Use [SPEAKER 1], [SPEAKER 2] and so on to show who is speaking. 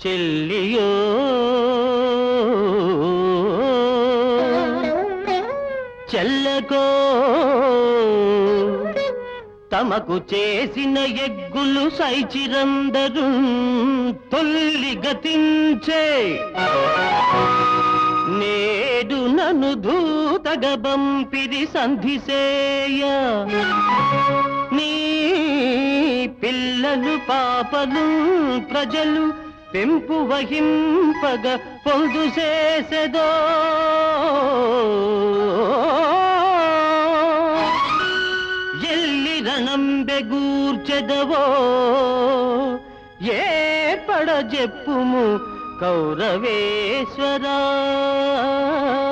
[SPEAKER 1] చెల్లియో చెల్లకో తమకు చేసిన ఎగ్గులు సైచిరందరు తొల్లి గతించే నేడు నన్ను దూతగ బంపిరి సంధిసేయ నీ పిల్లలు పాపలు ప్రజలు పెంపు వహింపగ పొందు చేసెదో ఎల్లి రణంబెగూర్చెదవో ఏ పడ చెప్పుము కౌరవేశ్వరా